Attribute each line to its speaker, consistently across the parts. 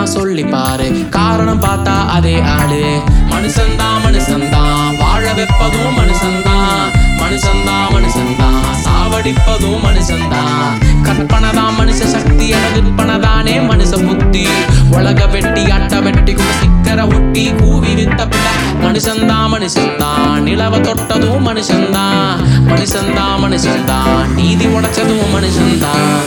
Speaker 1: சொல்லி பாரு காரணம் பார்த்தா அதே ஆளு மனுஷன்தான் மனுஷன்தான் வாழ வைப்பதும் மனுஷன்தான் மனுஷன்தான் மனுஷன்தான் சாவடிப்பதும் மனுஷன்தான் கற்பனைதான் மனுஷ சக்தி என விற்பனதானே மனுஷ புத்தி உலக வெட்டி அட்ட வெட்டி கூட சிக்கர ஒட்டி கூவி வித்த பிள்ளை மனுஷன்தான் மனுஷன்தான் நிலவ தொட்டதும் மனுஷன்தான் மனுஷன்தான் மனுஷன்தான் நீதி உடைச்சதும் மனுஷன்தான்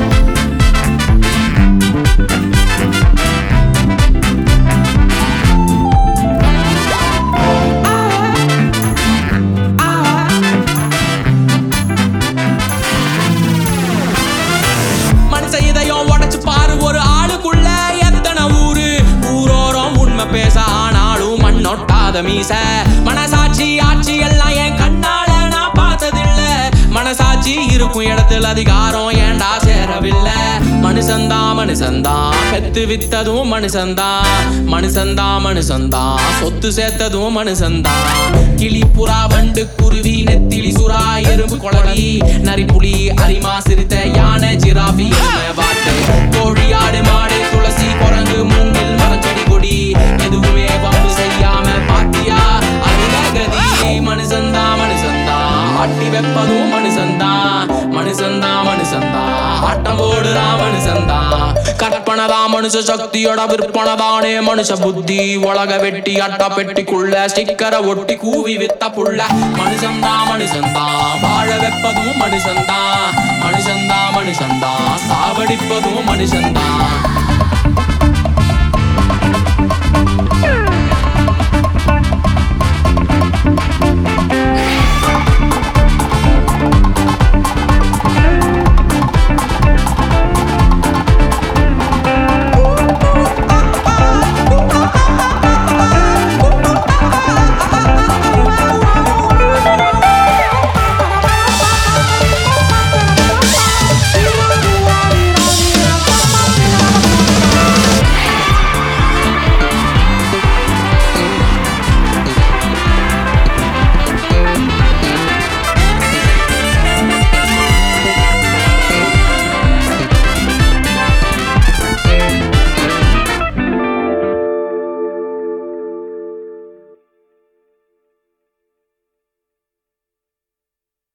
Speaker 1: மனுஷ இதயம் உடைச்சு பாரு ஒரு ஆளுக்குள்ள எத்தனை ஊரு ஊரோரம் உண்மை பேச ஆனாலும் மண்ணொட்டாத மீச மனசாட்சி ஆட்சி எல்லாம் என் கண்ணால நான் பார்த்ததில்ல மனசாட்சி இருக்கும் இடத்துல அதிகாரம் ஏண்டா சேரவில்லை மனுஷன்தான் மனுஷன்தான் பெத்து வித்ததும் மனுஷன்தான் மனுஷன்தான் மனுஷன்தான் சொத்து சேர்த்ததும் மனுஷன்தான் கிளி புறா வண்டு குருவி நெத்திலி சுறா எறும்பு குளவி நரிப்புலி அரிமா சிறுத்தை யானை ஜிராஃபி எருமை, வாத்து கோழி ஆடு மாடு துளசி குரங்கு மூங்கில் மரச்செடி கொடி எதுவுமே வம்பு செய்யாம பாத்தியா அருகதி மனுஷந்தா மனுஷந்தா ஆட்டி வெப்பதும் மனுஷந்தா மனுஷந்தா மனுஷந்தா ஆட்டம் போடுறா மனுஷந்தா கற்பனதா மனுஷ சக்தியோட விற்பனதானே மனுஷ புத்தி உலக வெட்டி அட்டா பெட்டிக்குள்ள ஸ்டிக்கரை ஒட்டி கூவி வித்த புள்ள மனுஷந்தா மனுஷந்தா வாழ வைப்பதும் மனுஷந்தா மனுஷந்தா மனுஷந்தா சாவடிப்பதும் மனுஷந்தா